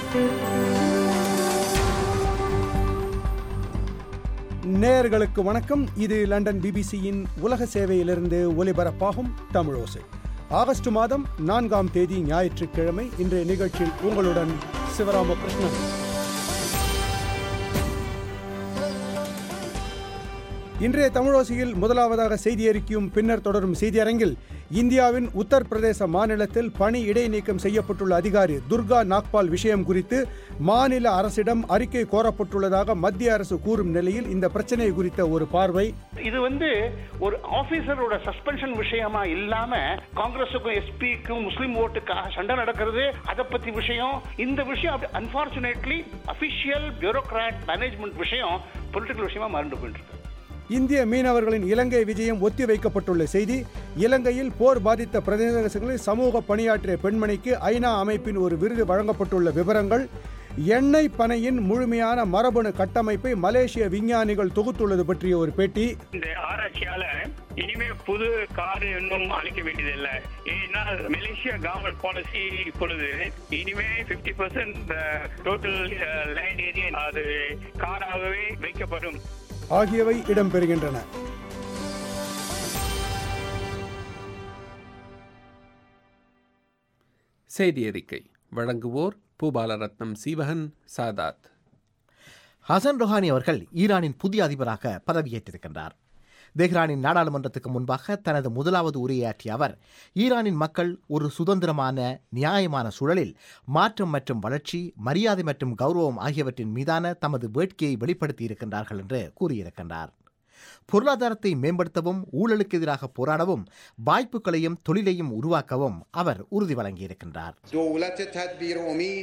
நேயர்களுக்கு வணக்கம் இது லண்டன் பிபிசியின் உலக சேவையிலிருந்து ஒலிபரப்பாகும் தமிழோசை ஆகஸ்ட் மாதம் நான்காம் தேதி ஞாயிற்றுக்கிழமை இன்றைய நிகழ்ச்சியில் உங்களுடன் சிவராமகிருஷ்ணன் இன்றைய தமிழோசையில் முதலாவதாக செய்தி அறிக்கையும் பின்னர் தொடரும் செய்தியரங்கில் இந்தியாவின் உத்தரப்பிரதேச மாநிலத்தில் பணி இடைநீக்கம் செய்யப்பட்டுள்ள அதிகாரி துர்கா நாக்பால் விஷயம் குறித்து மாநில அரசிடம் அறிக்கை கோரப்பட்டுள்ளதாக மத்திய அரசு கூறும் நிலையில் இந்த பிரச்சனை குறித்த ஒரு பார்வை இது வந்து ஒரு ஆபீசரோட சஸ்பென்ஷன் விஷயமா இல்லாம காங்கிரஸுக்கும் எஸ்பிக்கும் முஸ்லீம் ஓட்டுக்காக சண்டை நடக்கிறது அதை பத்தி விஷயம் இந்த விஷயம் அன்பார்ச்சுனேட்லி அபிஷியல் பியூரோக்ராட் மேனேஜ்மெண்ட் விஷயம் பொலிட்டிக்கல் விஷயமா மறந்து போயிட்டு இருக்கு இந்திய மீனவர்களின் இலங்கை விஜயம் ஒத்தி வைக்கப்பட்டுள்ள செய்தி இலங்கையில் போர் பாதித்த பிரதேசங்களில் சமூக பணியாற்றிய பெண்மணிக்கு ஐநா அமைப்பின் ஒரு விருது வழங்கப்பட்டுள்ள விவரங்கள் எண்ணெய் பனையின் முழுமையான மரபணு கட்டமைப்பை மலேசிய விஞ்ஞானிகள் தொகுத்துள்ளது பற்றிய ஒரு பேட்டி இந்த ஆராய்ச்சியால இனிமே புது கார் இன்னும் அளிக்க வேண்டியதில்லை ஏன்னா மலேசியா கவர்மெண்ட் பாலிசி இப்பொழுது இனிமே fifty percent total land area அது காராகவே வைக்கப்படும் ஆகியவை இடம்பெறுகின்றன செய்தி அறிக்கை வழங்குவோர் பூபாலரத்னம் சீவகன் சாதாத் ஹசன் ரொஹானி அவர்கள் ஈரானின் புதிய அதிபராக பதவியேற்றிருக்கின்றார் தெஹ்ரானின் நாடாளுமன்றத்துக்கு முன்பாக தனது முதலாவது உரையாற்றிய அவர் ஈரானின் மக்கள் ஒரு சுதந்திரமான நியாயமான சூழலில் மாற்றம் மற்றும் வளர்ச்சி மரியாதை மற்றும் கௌரவம் ஆகியவற்றின் மீதான தமது வேட்கையை வெளிப்படுத்தி இருக்கின்றார்கள் என்று கூறியிருக்கின்றார் பொருளாதாரத்தை மேம்படுத்தவும் ஊழலுக்கு எதிராக போராடவும் வாய்ப்புகளையும் தொழிலையும் உருவாக்கவும் அவர் உறுதி வழங்கியிருக்கின்றார் دولت تدبیر امید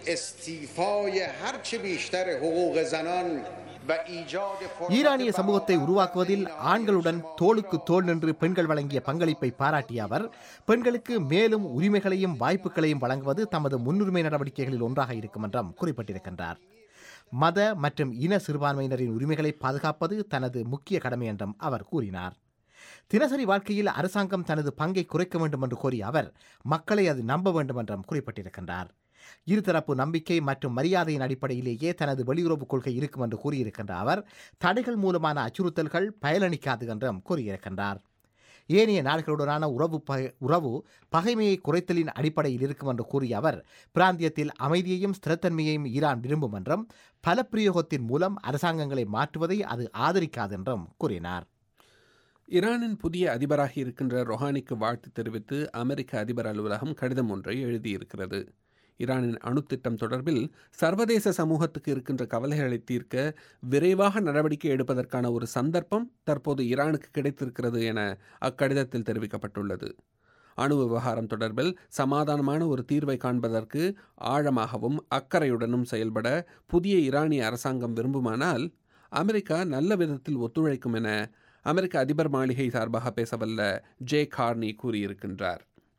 استیفای هرچه بیشتر حقوق زنان و ایجاد فرصت ஈரானிய சமூகத்தை உருவாக்குவதில் ஆண்களுடன் தோளுக்கு தோள் நின்று பெண்கள் வழங்கிய பங்களிப்பை பாராட்டிய அவர் பெண்களுக்கு மேலும் உரிமைகளையும் வாய்ப்புகளையும் வழங்குவது தமது முன்னுரிமை நடவடிக்கைகளில் ஒன்றாக இருக்கும் என்றும் குறிப்பிட்டிருக்கின்றார் மத மற்றும் இன சிறுபான்மையினரின் உரிமைகளை பாதுகாப்பது தனது முக்கிய கடமை என்றும் அவர் கூறினார் தினசரி வாழ்க்கையில் அரசாங்கம் தனது பங்கை குறைக்க வேண்டும் என்று கோரிய அவர் மக்களை அது நம்ப வேண்டும் என்றும் குறிப்பிட்டிருக்கின்றார் இருதரப்பு நம்பிக்கை மற்றும் மரியாதையின் அடிப்படையிலேயே தனது வெளியுறவுக் கொள்கை இருக்கும் என்று கூறியிருக்கின்ற அவர் தடைகள் மூலமான அச்சுறுத்தல்கள் பயனளிக்காது என்றும் கூறியிருக்கின்றார் ஏனைய நாடுகளுடனான உறவு பகை உறவு பகைமையை குறைத்தலின் அடிப்படையில் இருக்கும் என்று கூறிய அவர் பிராந்தியத்தில் அமைதியையும் ஸ்திரத்தன்மையையும் ஈரான் விரும்பும் என்றும் பலப்பிரயோகத்தின் மூலம் அரசாங்கங்களை மாற்றுவதை அது ஆதரிக்காது என்றும் கூறினார் ஈரானின் புதிய அதிபராக இருக்கின்ற ரொஹானிக்கு வாழ்த்து தெரிவித்து அமெரிக்க அதிபர் அலுவலகம் கடிதம் ஒன்றை எழுதியிருக்கிறது ஈரானின் அணுத்திட்டம் தொடர்பில் சர்வதேச சமூகத்துக்கு இருக்கின்ற கவலைகளை தீர்க்க விரைவாக நடவடிக்கை எடுப்பதற்கான ஒரு சந்தர்ப்பம் தற்போது ஈரானுக்கு கிடைத்திருக்கிறது என அக்கடிதத்தில் தெரிவிக்கப்பட்டுள்ளது அணு விவகாரம் தொடர்பில் சமாதானமான ஒரு தீர்வை காண்பதற்கு ஆழமாகவும் அக்கறையுடனும் செயல்பட புதிய ஈரானிய அரசாங்கம் விரும்புமானால் அமெரிக்கா நல்ல விதத்தில் ஒத்துழைக்கும் என அமெரிக்க அதிபர் மாளிகை சார்பாக பேசவல்ல ஜே கார்னி கூறியிருக்கின்றார்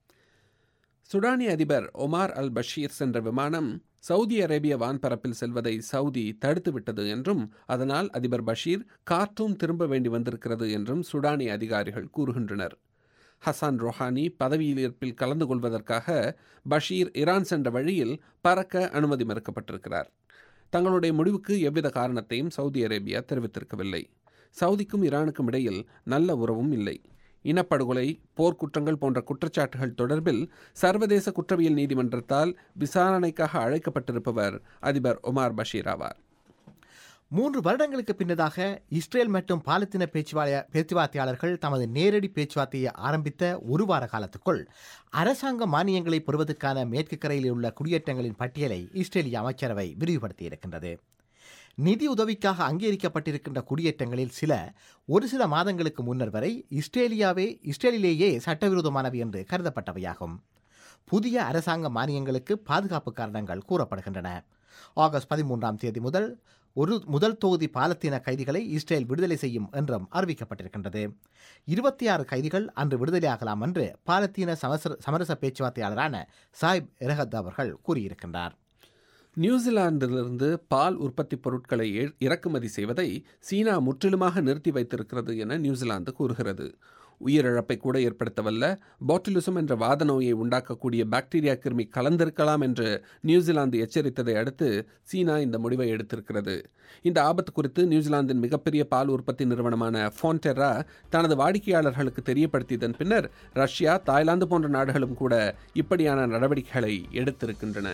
சுடானிய அதிபர் ஒமார் அல் பஷீர் சென்ற விமானம் சவுதி அரேபிய வான்பரப்பில் செல்வதை சவுதி தடுத்துவிட்டது என்றும் அதனால் அதிபர் பஷீர் கார்ட்டூம் திரும்ப வேண்டி வந்திருக்கிறது என்றும் சுடானிய அதிகாரிகள் கூறுகின்றனர் ஹசான் ரொஹானி பதவியேற்பில் கலந்து கொள்வதற்காக பஷீர் ஈரான் சென்ற வழியில் பறக்க அனுமதி மறுக்கப்பட்டிருக்கிறார் தங்களுடைய முடிவுக்கு எவ்வித காரணத்தையும் சவுதி அரேபியா தெரிவித்திருக்கவில்லை சவுதிக்கும் ஈரானுக்கும் இடையில் நல்ல உறவும் இல்லை இனப்படுகொலை போர்க்குற்றங்கள் போன்ற குற்றச்சாட்டுகள் தொடர்பில் சர்வதேச குற்றவியல் நீதிமன்றத்தால் விசாரணைக்காக அழைக்கப்பட்டிருப்பவர் அதிபர் ஒமார் பஷீர் ஆவார் மூன்று வருடங்களுக்கு பின்னதாக இஸ்ரேல் மற்றும் பாலத்தின பேச்சுவாய பேச்சுவார்த்தையாளர்கள் தமது நேரடி பேச்சுவார்த்தையை ஆரம்பித்த ஒரு வார காலத்துக்குள் அரசாங்க மானியங்களை பெறுவதற்கான மேற்கு கரையில் உள்ள குடியேற்றங்களின் பட்டியலை இஸ்ரேலிய அமைச்சரவை விரிவுபடுத்தியிருக்கின்றது நிதி உதவிக்காக அங்கீகரிக்கப்பட்டிருக்கின்ற குடியேற்றங்களில் சில ஒரு சில மாதங்களுக்கு முன்னர் வரை இஸ்ரேலியாவே இஸ்ரேலிலேயே சட்டவிரோதமானவை என்று கருதப்பட்டவையாகும் புதிய அரசாங்க மானியங்களுக்கு பாதுகாப்பு காரணங்கள் கூறப்படுகின்றன ஆகஸ்ட் பதிமூன்றாம் தேதி முதல் ஒரு முதல் தொகுதி பாலத்தீன கைதிகளை இஸ்ரேல் விடுதலை செய்யும் என்றும் அறிவிக்கப்பட்டிருக்கின்றது இருபத்தி ஆறு கைதிகள் அன்று விடுதலையாகலாம் என்று பாலத்தீன சமசர சமரச பேச்சுவார்த்தையாளரான சாயிப் எரஹத் அவர்கள் கூறியிருக்கின்றார் நியூசிலாந்திலிருந்து பால் உற்பத்தி பொருட்களை இறக்குமதி செய்வதை சீனா முற்றிலுமாக நிறுத்தி வைத்திருக்கிறது என நியூசிலாந்து கூறுகிறது உயிரிழப்பை கூட ஏற்படுத்தவல்ல பாட்டிலிசம் என்ற வாத நோயை உண்டாக்கக்கூடிய பாக்டீரியா கிருமி கலந்திருக்கலாம் என்று நியூசிலாந்து எச்சரித்ததை அடுத்து சீனா இந்த முடிவை எடுத்திருக்கிறது இந்த ஆபத்து குறித்து நியூசிலாந்தின் மிகப்பெரிய பால் உற்பத்தி நிறுவனமான ஃபோன்டெரா தனது வாடிக்கையாளர்களுக்கு தெரியப்படுத்தியதன் பின்னர் ரஷ்யா தாய்லாந்து போன்ற நாடுகளும் கூட இப்படியான நடவடிக்கைகளை எடுத்திருக்கின்றன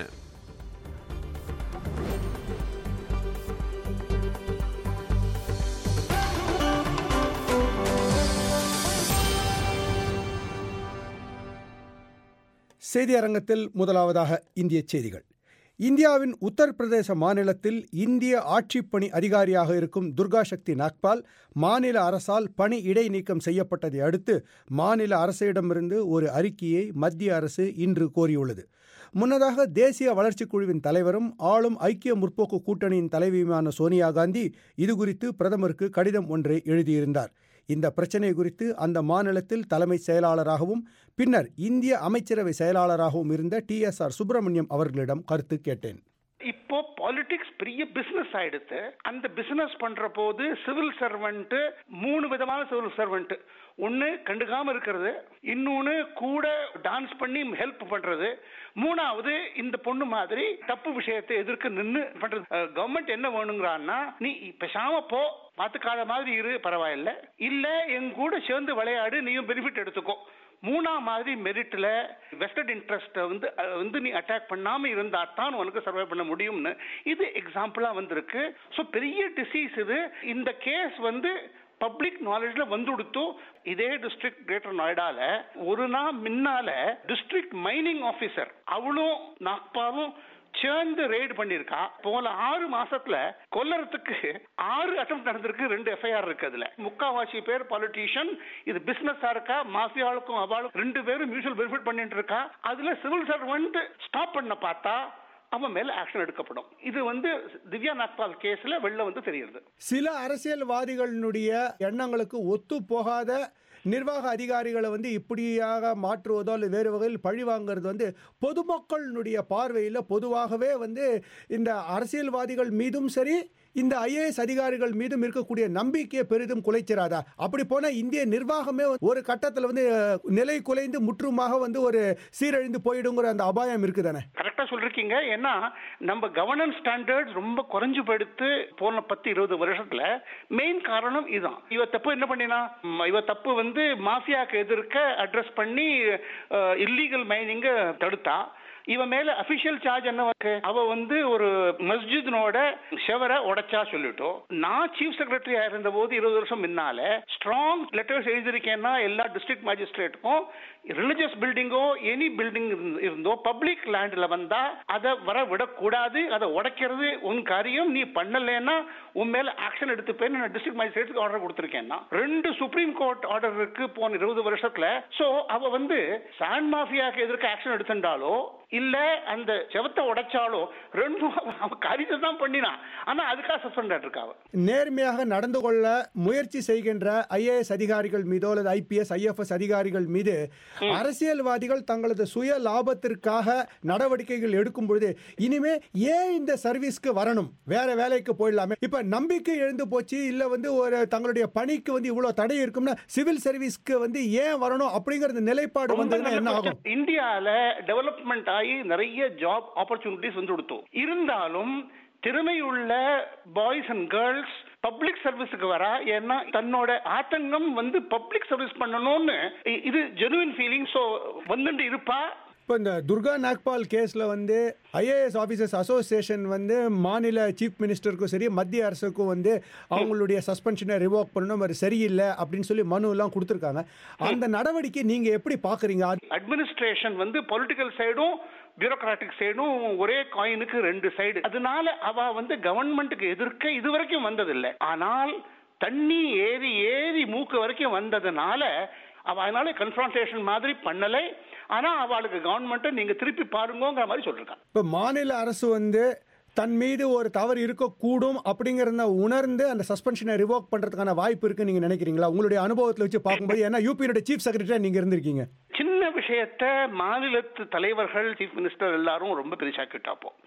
செய்தி அரங்கத்தில் முதலாவதாக இந்திய செய்திகள் இந்தியாவின் உத்தரப்பிரதேச மாநிலத்தில் இந்திய ஆட்சிப்பணி அதிகாரியாக இருக்கும் துர்கா சக்தி நாக்பால் மாநில அரசால் பணி இடைநீக்கம் செய்யப்பட்டதை அடுத்து மாநில அரசிடமிருந்து ஒரு அறிக்கையை மத்திய அரசு இன்று கோரியுள்ளது முன்னதாக தேசிய வளர்ச்சிக் குழுவின் தலைவரும் ஆளும் ஐக்கிய முற்போக்கு கூட்டணியின் தலைவியுமான சோனியா காந்தி இதுகுறித்து பிரதமருக்கு கடிதம் ஒன்றை எழுதியிருந்தார் இந்த பிரச்சனை குறித்து அந்த மாநிலத்தில் தலைமை செயலாளராகவும் பின்னர் இந்திய அமைச்சரவை செயலாளராகவும் இருந்த டி எஸ் ஆர் சுப்பிரமணியம் அவர்களிடம் கருத்து கேட்டேன் இப்போ பாலிடிக்ஸ் பெரிய பிசினஸ் ஆயிடுத்து அந்த பிசினஸ் பண்ற போது சிவில் சர்வெண்ட் மூணு விதமான சிவில் சர்வெண்ட் ஒன்னு கண்டுக்காம இருக்கிறது இன்னொன்னு கூட டான்ஸ் பண்ணி ஹெல்ப் பண்றது மூணாவது இந்த பொண்ணு மாதிரி தப்பு விஷயத்தை எதிர்க்க நின்று பண்றது கவர்மெண்ட் என்ன வேணுங்கிறான்னா நீ பேசாம போ பாத்துக்காத மாதிரி இரு பரவாயில்ல இல்ல எங்க கூட சேர்ந்து விளையாடு நீயும் பெனிஃபிட் எடுத்துக்கோ மூணாம் மாதிரி மெரிட்ல வெஸ்டட் இன்ட்ரெஸ்ட் வந்து வந்து நீ அட்டாக் பண்ணாம இருந்தா தான் உனக்கு சர்வை பண்ண முடியும்னு இது எக்ஸாம்பிளா வந்திருக்கு ஸோ பெரிய டிசீஸ் இது இந்த கேஸ் வந்து பப்ளிக் நாலேஜ்ல வந்துடுத்து இதே டிஸ்ட்ரிக்ட் கிரேட்டர் நொய்டால ஒரு நாள் முன்னால டிஸ்ட்ரிக்ட் மைனிங் ஆபீசர் அவளும் நாக்பாலும் சேர்ந்து ரெய்டு பண்ணிருக்கா போல ஆறு மாசத்துல கொல்லறதுக்கு ஆறு அட்டம் நடந்திருக்கு ரெண்டு எஃப்ஐஆர் இருக்கு அதுல முக்காவாசி பேர் பாலிட்டிஷியன் இது பிசினஸா இருக்கா மாஃபியாவுக்கும் அவாளுக்கும் ரெண்டு பேரும் மியூச்சுவல் பெனிஃபிட் பண்ணிட்டு இருக்கா அதுல சிவில் சர்வெண்ட் ஸ்டாப் பண்ண பார்த்தா அவன் மேல ஆக்ஷன் எடுக்கப்படும் இது வந்து திவ்யா நாக்பால் கேஸ்ல வெளில வந்து தெரியுது சில அரசியல்வாதிகளினுடைய எண்ணங்களுக்கு ஒத்து போகாத நிர்வாக அதிகாரிகளை வந்து இப்படியாக மாற்றுவதோ அல்லது வேறு வகையில் பழி வாங்குறது வந்து பொதுமக்களினுடைய பார்வையில் பொதுவாகவே வந்து இந்த அரசியல்வாதிகள் மீதும் சரி இந்த ஐஏஎஸ் அதிகாரிகள் மீதும் இருக்கக்கூடிய நம்பிக்கையை பெரிதும் குலைச்சிராதா அப்படி போனால் இந்திய நிர்வாகமே ஒரு கட்டத்தில் வந்து நிலை குலைந்து முற்றுமாக வந்து ஒரு சீரழிந்து போயிடுங்கிற அந்த அபாயம் இருக்குதானே கரெக்டா சொல்றீங்க ஏன்னா நம்ம கவர்னன்ஸ் ஸ்டாண்டர்ட் ரொம்ப குறைஞ்சு படுத்து போன பத்து இருபது வருஷத்துல மெயின் காரணம் இதுதான் இவ தப்பு என்ன பண்ணினா இவ தப்பு வந்து மாஃபியாக்கு எதிர்க்க அட்ரஸ் பண்ணி இல்லீகல் மைனிங்க தடுத்தா இவன் மேல அபிஷியல் சார்ஜ் என்ன இருக்கு அவ வந்து ஒரு மஸ்ஜித்னோட செவரை உடைச்சா சொல்லிட்டோம் நான் சீஃப் செக்ரட்டரியா இருந்த போது இருபது வருஷம் முன்னால ஸ்ட்ராங் லெட்டர்ஸ் எழுதியிருக்கேன்னா எல்லா டிஸ்ட்ரிக்ட் மேஜிஸ்ட்ரேட்டுக்கும் ரிலிஜியஸ் பில்டிங்கோ எனி பில்டிங் இருந்தோ பப்ளிக் லேண்ட்ல வந்தா அதை வர விடக்கூடாது அதை உடைக்கிறது உன் காரியம் நீ பண்ணலன்னா உன் மேல ஆக்ஷன் எடுத்துப்பேன் நான் டிஸ்ட்ரிக்ட் மேஜிஸ்ட்ரேட்டுக்கு ஆர்டர் கொடுத்துருக்கேன்னா ரெண்டு சுப்ரீம் கோர்ட் ஆர்டர் இருக்கு போன இருபது வருஷத்துல சோ அவ வந்து சாண்ட் மாஃபியாக்கு எதிர்க்க ஆக்ஷன் எடுத்துட்டாலோ இல்ல அந்த செவத்தை உடைச்சாலோ ரெண்டும் அவ காரியத்தை தான் பண்ணினான் ஆனா அதுக்காக சஸ்பெண்ட் இருக்காவ நேர்மையாக நடந்து கொள்ள முயற்சி செய்கின்ற ஐஏஎஸ் அதிகாரிகள் மீதோ அல்லது ஐபிஎஸ் ஐஎஃப்எஸ் அதிகாரிகள் மீது அரசியல்வாதிகள் தங்களது சுய லாபத்திற்காக நடவடிக்கைகள் எடுக்கும் பொழுது இனிமே ஏன் இந்த சர்வீஸ்க்கு வரணும் வேற வேலைக்கு போயிடலாமே இப்ப நம்பிக்கை எழுந்து போச்சு இல்ல வந்து ஒரு தங்களுடைய பணிக்கு வந்து இவ்வளவு தடை இருக்கும்னா சிவில் சர்வீஸ்க்கு வந்து ஏன் வரணும் அப்படிங்கறது நிலைப்பாடு வந்ததுன்னா என்ன ஆகும் இந்தியால டெவலப்மெண்ட் ஆகி நிறைய ஜாப் ஆப்பர்ச்சுனிட்டிஸ் வந்து கொடுத்தோம் இருந்தாலும் திறமையுள்ள பாய்ஸ் அண்ட் கேர்ள்ஸ் பப்ளிக் சர்வீஸுக்கு வரா ஏன்னா தன்னோட ஆத்தங்கம் வந்து பப்ளிக் சர்வீஸ் பண்ணணும்னு இது ஜெனுவின் ஃபீலிங் ஸோ வந்துட்டு இருப்பா இப்போ இந்த துர்கா நாக்பால் கேஸில் வந்து ஐஏஎஸ் ஆஃபீஸர்ஸ் அசோசியேஷன் வந்து மாநில சீஃப் மினிஸ்டருக்கும் சரி மத்திய அரசுக்கும் வந்து அவங்களுடைய சஸ்பென்ஷனை ரிவோக் பண்ணணும் அது சரியில்லை அப்படின்னு சொல்லி மனு எல்லாம் கொடுத்துருக்காங்க அந்த நடவடிக்கை நீங்கள் எப்படி பார்க்குறீங்க அட்மினிஸ்ட்ரேஷன் வந்து பொலிட்டிக்கல் சைடும் பியூரோக்ராட்டிக் சைடும் ஒரே காயினுக்கு ரெண்டு சைடு அதனால அவ வந்து கவர்மெண்ட்டுக்கு எதிர்க்க இது வரைக்கும் வந்ததில்லை ஆனால் தண்ணி ஏறி ஏறி மூக்கு வரைக்கும் வந்ததுனால அவ அதனால கன்ஃபரன்டேஷன் மாதிரி பண்ணலை ஆனா அவளுக்கு கவர்மெண்ட்டை நீங்க திருப்பி பாருங்கிற மாதிரி சொல்லிருக்காங்க இப்போ மாநில அரசு வந்து தன் மீது ஒரு தவறு இருக்கக்கூடும் அப்படிங்கிறத உணர்ந்து அந்த சஸ்பென்ஷனை ரிவோக் பண்ணுறதுக்கான வாய்ப்பு இருக்குன்னு நீங்கள் நினைக்கிறீங்களா உங்களுடைய அனுபவத்தில் வச்சு பார்க்கும்போது ஏன்னா யூபியோட சீஃப் செக்ரட்டரியாக நீங்கள் இருந்திருக்கீங்க சின்ன விஷயத்த மாநிலத்து தலைவர்கள் சீஃப் மினிஸ்டர் எல்லாரும் ரொம்ப பெருசாக்கிட்டாப்போம்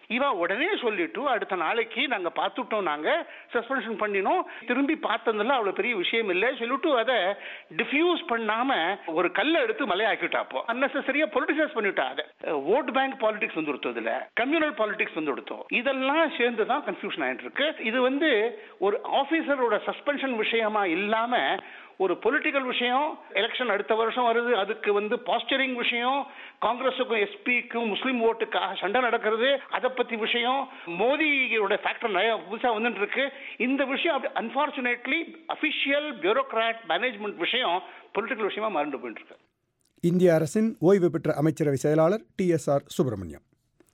இவன் உடனே சொல்லிட்டு அடுத்த நாளைக்கு நாங்க பார்த்துட்டோம் நாங்க சஸ்பென்ஷன் பண்ணினோம் திரும்பி பார்த்ததுல அவ்வளவு பெரிய விஷயம் இல்லை சொல்லிட்டு அதை டிஃப்யூஸ் பண்ணாம ஒரு கல்லை எடுத்து மலையாக்கிட்டா அப்போ அன்னெசரியா பொலிட்டிசைஸ் பண்ணிட்டா அதை ஓட் பேங்க் பாலிடிக்ஸ் வந்து கொடுத்தோம் இதுல கம்யூனல் பாலிடிக்ஸ் வந்து கொடுத்தோம் இதெல்லாம் சேர்ந்து தான் கன்ஃபியூஷன் ஆயிட்டு இருக்கு இது வந்து ஒரு ஆபீசரோட சஸ்பென்ஷன் விஷயமா இல்லாம ஒரு பொலிட்டிக்கல் விஷயம் எலெக்ஷன் அடுத்த வருஷம் வருது அதுக்கு வந்து பாஸ்டரிங் விஷயம் காங்கிரஸுக்கும் எஸ்பிக்கும் முஸ்லீம் ஓட்டுக்காக சண்டை நடக்கிறது அதை பத்தி விஷயம் மோடியோட ஃபேக்டர் நிறைய புதுசா வந்துட்டு இருக்கு இந்த விஷயம் அப்படி அன்பார்ச்சுனேட்லி அபிஷியல் பியூரோக்ராட் மேனேஜ்மெண்ட் விஷயம் பொலிட்டிக்கல் விஷயமா மறந்து போயிட்டு இருக்கு இந்திய அரசின் ஓய்வு பெற்ற அமைச்சரவை செயலாளர் டி எஸ் ஆர் சுப்பிரமணியம்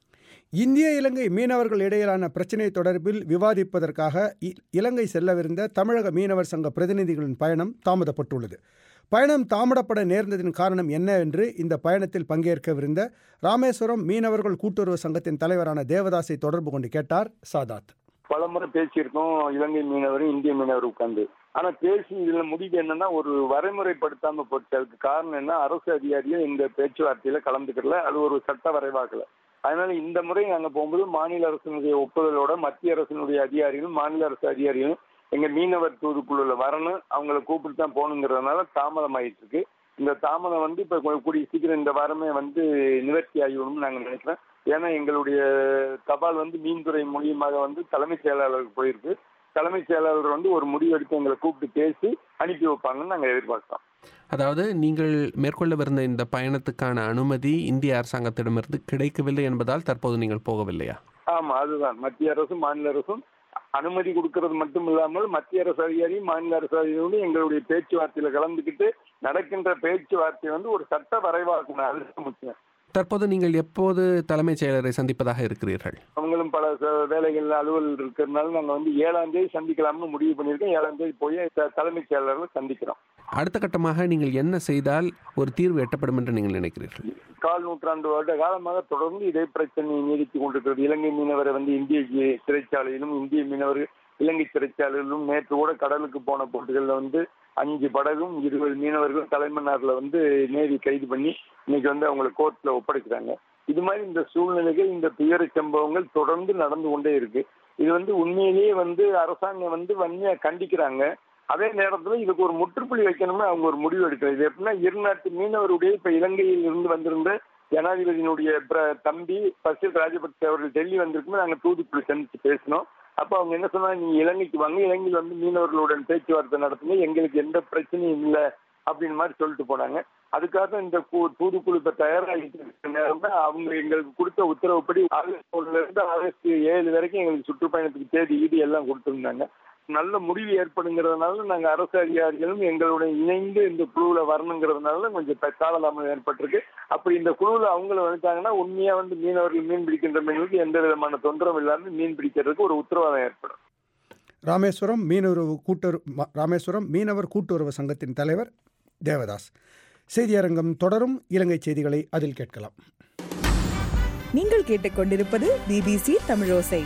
இந்திய இலங்கை மீனவர்கள் இடையிலான பிரச்சினை தொடர்பில் விவாதிப்பதற்காக இ- இலங்கை செல்லவிருந்த தமிழக மீனவர் சங்க பிரதிநிதிகளின் பயணம் தாமதப்பட்டுள்ளது பயணம் தாமதப்பட நேர்ந்ததின் காரணம் என்ன என்று இந்த பயணத்தில் பங்கேற்கவிருந்த ராமேஸ்வரம் மீனவர்கள் கூட்டுறவு சங்கத்தின் தலைவரான தேவதாஸை தொடர்பு கொண்டு கேட்டார் சாதாத் பலமுறை பேசியிருக்கோம் இலங்கை மீனவரும் இந்திய மீனவர் உட்கார்ந்து ஆனா பேசி இதுல முடிவு என்னன்னா ஒரு வரைமுறைப்படுத்தாம போச்சு அதுக்கு காரணம் என்ன அரசு அதிகாரியும் இந்த பேச்சுவார்த்தையில கலந்துக்கல அது ஒரு சட்ட வரைவாக்கல அதனால இந்த முறை நாங்க போகும்போது மாநில அரசினுடைய ஒப்புதலோட மத்திய அரசினுடைய அதிகாரிகளும் மாநில அரசு அதிகாரிகளும் எங்க மீனவர் தூதுக்குழுல வரணும் அவங்கள கூப்பிட்டு தான் போகணுங்கிறதுனால தாமதம் ஆயிட்டு இருக்கு இந்த தாமதம் வந்து இப்ப கொ- கூடிய சீக்கிரம் இந்த வாரமே வந்து நிவர்த்தி ஆகிவிடும்னு நாங்க நினைக்கிறேன் ஏன்னா எங்களுடைய தபால் வந்து மீன்துறை மூலியமாக வந்து தலைமைச் செயலாளருக்கு போயிருக்கு தலைமைச் செயலாளர் வந்து ஒரு முடிவு எடுத்து எங்களை கூப்பிட்டு பேசி அனுப்பி வைப்பாங்கன்னு நாங்க எதிர்பார்க்கிறோம் அதாவது நீங்கள் மேற்கொள்ளவிருந்த இந்த பயணத்துக்கான அனுமதி இந்திய அரசாங்கத்திடமிருந்து கிடைக்கவில்லை என்பதால் தற்போது நீங்கள் போகவில்லையா ஆமா அதுதான் மத்திய அரசும் மாநில அரசும் அனுமதி கொடுக்கறது மட்டும் இல்லாமல் மத்திய அரசு அதிகாரியும் மாநில அரசு அதிகாரியும் எங்களுடைய பேச்சுவார்த்தையில கலந்துக்கிட்டு நடக்கின்ற பேச்சுவார்த்தை வந்து ஒரு சட்ட வரைவாக்கணும் அதுதான் முக்கியம் தற்போது நீங்கள் எப்போது தலைமைச் செயலரை சந்திப்பதாக இருக்கிறீர்கள் அவங்களும் பல ச- வேலைகள் அலுவல் இருக்கிறதுனால நாங்க வந்து ஏழாம் தேதி சந்திக்கலாம்னு முடிவு பண்ணியிருக்கோம் ஏழாம் தேதி போய் த- தலைமைச் செயலாளரை சந்திக்கிறோம் அடுத்த கட்டமாக நீங்கள் என்ன செய்தால் ஒரு தீர்வு எட்டப்படும் என்று நீங்கள் நினைக்கிறீர்கள் கால் நூற்றாண்டு வருட காலமாக தொடர்ந்து இதே பிரச்சனையை நீடித்துக் கொண்டிருக்கிறது இலங்கை மீனவரை வந்து இந்திய ஜி- சிறைச்சாலையிலும் இந்திய மீனவர் இலங்கை சிறைச்சாலையிலும் நேற்று கூட கடலுக்கு போன போட்டுகளில் வந்து அஞ்சு படகும் இருபது மீனவர்கள் தலைமன்னார்ல வந்து நேவி கைது பண்ணி இன்னைக்கு வந்து அவங்களை கோர்ட்ல ஒப்படைக்கிறாங்க இது மாதிரி இந்த சூழ்நிலைகள் இந்த துயர சம்பவங்கள் தொடர்ந்து நடந்து கொண்டே இருக்கு இது வந்து உண்மையிலேயே வந்து அரசாங்கம் வந்து வன்மையா கண்டிக்கிறாங்க அதே நேரத்துல இதுக்கு ஒரு முற்றுப்புள்ளி வைக்கணும்னு அவங்க ஒரு முடிவு எடுக்கிறது இது எப்படின்னா இரு நாட்டு மீனவருடைய இப்ப இலங்கையில் இருந்து வந்திருந்த ஜனாதிபதியினுடைய பிர- தம்பி பசில் ராஜபக்சே அவர்கள் டெல்லி வந்திருக்கும்போது நாங்க தூதுக்குழு சந்திச்சு பேசினோம் அப்ப அவங்க என்ன சொன்னாங்க நீங்க இலங்கைக்கு வாங்க இலங்கையில் வந்து மீனவர்களுடன் பேச்சுவார்த்தை நடத்துங்க எங்களுக்கு எந்த பிரச்சனையும் இல்லை அப்படின்னு மாதிரி சொல்லிட்டு போனாங்க அதுக்காக தான் இந்த கு- தூதுக்குழு இப்ப தயாராகிட்டு இருக்கிற நேரம் தான் அவங்க எங்களுக்கு கொடுத்த உத்தரவுப்படி ஆகஸ்ட் ஒண்ணுல இருந்து ஆகஸ்ட் ஏழு வரைக்கும் எங்களுக்கு சுற்றுப்பயணத்துக்கு தேதி ஈடு எல்லாம் கொடுத்திருந்தாங்க நல்ல முடிவு ஏற்படுங்கிறதுனால நாங்க அரசு அதிகாரிகளும் எங்களுடன் இணைந்து இந்த குழுவுல வரணுங்கிறதுனால கொஞ்சம் த- காலதாமதம் ஏற்பட்டிருக்கு அப்படி இந்த குழுவுல அவங்கள வந்துட்டாங்கன்னா உண்மையா வந்து மீனவர்கள் மீன் பிடிக்கின்ற மீன்களுக்கு எந்த விதமான தொந்தரவும் இல்லாம மீன் பிடிக்கிறதுக்கு ஒரு உத்தரவாதம் ஏற்படும் ராமேஸ்வரம் மீனவரவு கூட்டுறவு ம- ராமேஸ்வரம் மீனவர் கூட்டுறவு சங்கத்தின் தலைவர் தேவதாஸ் செய்தியரங்கம் தொடரும் இலங்கை செய்திகளை அதில் கேட்கலாம் நீங்கள் கேட்டுக்கொண்டிருப்பது பிபிசி தமிழோசை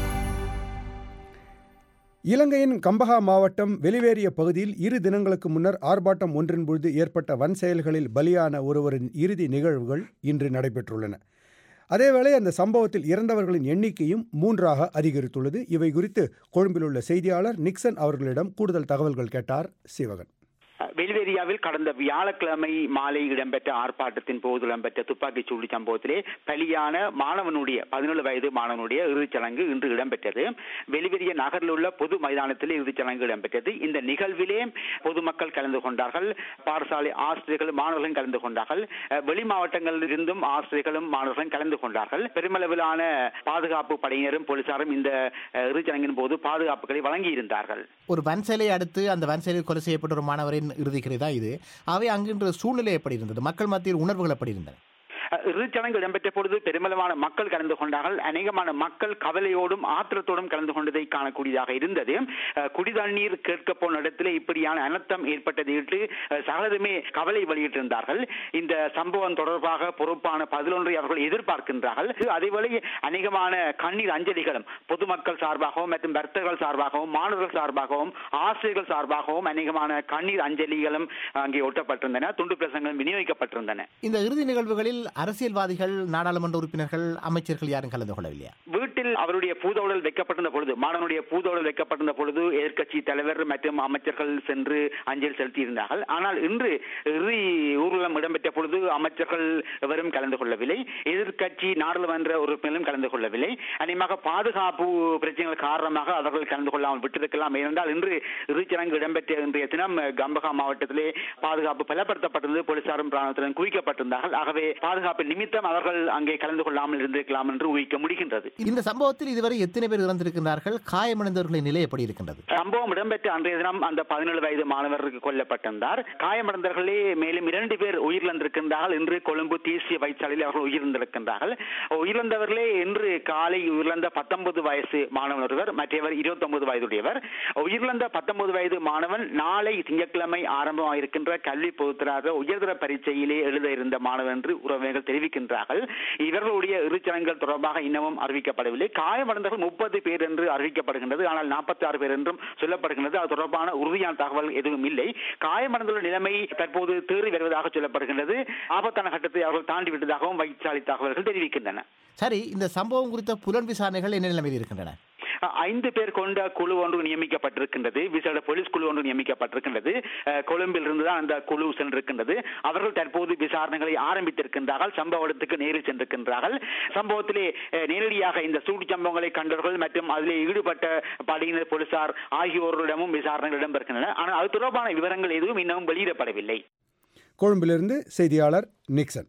இலங்கையின் கம்பஹா மாவட்டம் வெளிவேறிய பகுதியில் இரு தினங்களுக்கு முன்னர் ஆர்ப்பாட்டம் ஒன்றின் பொழுது ஏற்பட்ட வன் செயல்களில் பலியான ஒருவரின் இறுதி நிகழ்வுகள் இன்று நடைபெற்றுள்ளன அதேவேளை அந்த சம்பவத்தில் இறந்தவர்களின் எண்ணிக்கையும் மூன்றாக அதிகரித்துள்ளது இவை குறித்து கொழும்பில் உள்ள செய்தியாளர் நிக்சன் அவர்களிடம் கூடுதல் தகவல்கள் கேட்டார் சிவகன் வெளிவேரியாவில் கடந்த வியாழக்கிழமை மாலை இடம்பெற்ற ஆர்ப்பாட்டத்தின் போது இடம்பெற்ற துப்பாக்கிச் சூடு சம்பவத்திலே பலியான மாணவனுடைய பதினேழு வயது மாணவனுடைய இறுதிச் சடங்கு இன்று இடம்பெற்றது வெளிவேரிய நகரில் உள்ள பொது மைதானத்தில் இறுதிச் சடங்கு இடம்பெற்றது இந்த நிகழ்விலே பொதுமக்கள் கலந்து கொண்டார்கள் பாடசாலை ஆசிரியர்கள் மாணவர்களும் கலந்து கொண்டார்கள் அஹ், வெளி மாவட்டங்களில் இருந்தும் ஆசிரியர்களும் மாணவர்களும் கலந்து கொண்டார்கள் பெருமளவிலான பாதுகாப்பு படையினரும் போலீசாரும் இந்த அஹ், இறுதிச் சடங்கின் போது பாதுகாப்புகளை வழங்கியிருந்தார்கள் ஒரு வன்செயலை அடுத்து அந்த வன்செயலில் கொலை செய்யப்பட்ட ஒரு மாணவரின் இறுதிக்கிறை தான் இது அவை அங்கின்ற சூழ்நிலை எப்படி இருந்தது மக்கள் மத்தியில் உணர்வுகள் எப்படி இருந்தன அஹ், இறுதிச்சடங்கு இடம்பெற்ற பொழுது பெருமளவான மக்கள் கலந்து கொண்டார்கள் அநேகமான மக்கள் கவலையோடும் ஆத்திரத்தோடும் கலந்து கொண்டதை காணக்கூடியதாக இருந்தது அஹ், குடிதண்ணீர் கேட்க போன இடத்திலே இப்படியான அனர்த்தம் ஏற்பட்டதை இட்டு அஹ், சகலருமே கவலை வெளியிட்டிருந்தார்கள் இந்த சம்பவம் தொடர்பாக பொறுப்பான பதிலொன்றை அவர்கள் எதிர்பார்க்கின்றார்கள் அதேவேளை அநேகமான கண்ணீர் அஞ்சலிகளும் பொதுமக்கள் சார்பாகவும் மற்றும் வர்த்தகர்கள் சார்பாகவும் மாணவர்கள் சார்பாகவும் ஆசிரியர்கள் சார்பாகவும் அநேகமான கண்ணீர் அஞ்சலிகளும் அங்கே ஒட்டப்பட்டிருந்தன துண்டு பிரசங்களும் விநியோகிக்கப்பட்டிருந்தன இந்த இறுதி நிகழ்வுகளில் அரசியல்வாதிகள் நாடாளுமன்ற உறுப்பினர்கள் அமைச்சர்கள் யாரும் கலந்து கொள்ளவில்லையா வீட்டில் அவருடைய பூதவுடல் வைக்கப்பட்டிருந்த பொழுது மாணவனுடைய பூதவுடல் வைக்கப்பட்டிருந்த பொழுது எதிர்க்கட்சி தலைவர் மற்றும் அமைச்சர்கள் சென்று அஞ்சலி செலுத்தியிருந்தார்கள் ஆனால் இன்று இறுதி ஊர்வலம் இடம்பெற்ற பொழுது அமைச்சர்கள் எவரும் கலந்து கொள்ளவில்லை எதிர்க்கட்சி நாடாளுமன்ற உறுப்பினரும் கலந்து கொள்ளவில்லை அநேகமாக பாதுகாப்பு பிரச்சனைகள் காரணமாக அவர்கள் கலந்து கொள்ளாமல் விட்டிருக்கலாம் ஏனென்றால் இன்று இறுதிச்சடங்கு இடம்பெற்ற இன்றைய தினம் கம்பகா மாவட்டத்திலே பாதுகாப்பு பலப்படுத்தப்பட்டிருந்தது போலீசாரும் ராணுவத்திலும் குவிக்கப்பட்டிருந்தார்கள் ஆகவே பாதுகாப்பு நிமித்தம் அவர்கள் அங்கே கலந்து கொள்ளாமல் இருந்திருக்கலாம் என்று ஊகிக்க முடிகின்றது இந்த சம்பவத்தில் இதுவரை எத்தனை பேர் இறந்திருக்கின்றார்கள் காயமடைந்தவர்களின் நிலை எப்படி இருக்கின்றது சம்பவம் இடம்பெற்ற அன்றைய தினம் அந்த பதினேழு வயது மாணவருக்கு கொல்லப்பட்டிருந்தார் காயமடைந்தவர்களே மேலும் இரண்டு பேர் உயிரிழந்திருக்கின்றார்கள் இன்று கொழும்பு தேசிய வைத்தியசாலையில் அவர்கள் உயிரிழந்திருக்கின்றார்கள் உயிரிழந்தவர்களே இன்று காலை உயிரிழந்த பத்தொன்பது வயசு மாணவன் ஒருவர் மற்றவர் இருபத்தி ஒன்பது வயதுடையவர் உயிரிழந்த பத்தொன்பது வயது மாணவன் நாளை திங்கட்கிழமை ஆரம்பமாயிருக்கின்ற கல்வி பொதுத்தராக உயர்தர பரீட்சையிலே எழுத இருந்த மாணவன் என்று உறவினர்கள் தெரிவிக்கின்றார்கள் இவர்களுடைய இறுச்சடங்குகள் தொடர்பாக இன்னமும் அறிவிக்கப்படவில்லை காயமடைந்தவர்கள் முப்பது பேர் என்று அறிவிக்கப்படுகின்றது ஆனால் நாற்பத்தி ஆறு பேர் என்றும் சொல்லப்படுகின்றது அது தொடர்பான உறுதியான தகவல் எதுவும் இல்லை காயமடைந்துள்ள நிலைமை தற்போது தேறி வருவதாக சொல்லப்படுகின்றது ஆபத்தான கட்டத்தை அவர்கள் தாண்டி விட்டதாகவும் வைத்தியசாலை தகவல்கள் தெரிவிக்கின்றன சரி இந்த சம்பவம் குறித்த புலன் விசாரணைகள் என்ன நிலைமையில் இருக்கின்றன ஐந்து பேர் கொண்ட குழு ஒன்று நியமிக்கப்பட்டிருக்கின்றது விசேட போலீஸ் குழு ஒன்று நியமிக்கப்பட்டிருக்கின்றது கொழும்பில் இருந்துதான் அந்த குழு சென்றிருக்கின்றது அவர்கள் தற்போது விசாரணைகளை ஆரம்பித்திருக்கின்றார்கள் சம்பவ இடத்துக்கு நேரில் சென்றிருக்கின்றார்கள் சம்பவத்திலே நேரடியாக இந்த சூடு சம்பவங்களை கண்டவர்கள் மற்றும் அதிலே ஈடுபட்ட படையினர் போலீசார் ஆகியோரிடமும் விசாரணைகள் இடம்பெறுகின்றன ஆனால் அது தொடர்பான விவரங்கள் எதுவும் இன்னமும் வெளியிடப்படவில்லை கொழும்பிலிருந்து செய்தியாளர் நிக்சன்